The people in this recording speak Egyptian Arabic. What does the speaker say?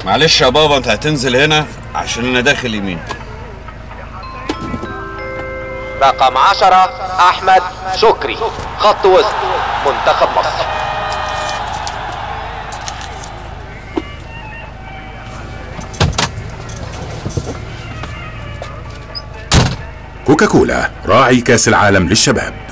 معلش يا بابا انت هتنزل هنا عشان انا داخل يمين رقم عشرة أحمد شكري خط وسط منتخب مصر كوكاكولا راعي كاس العالم للشباب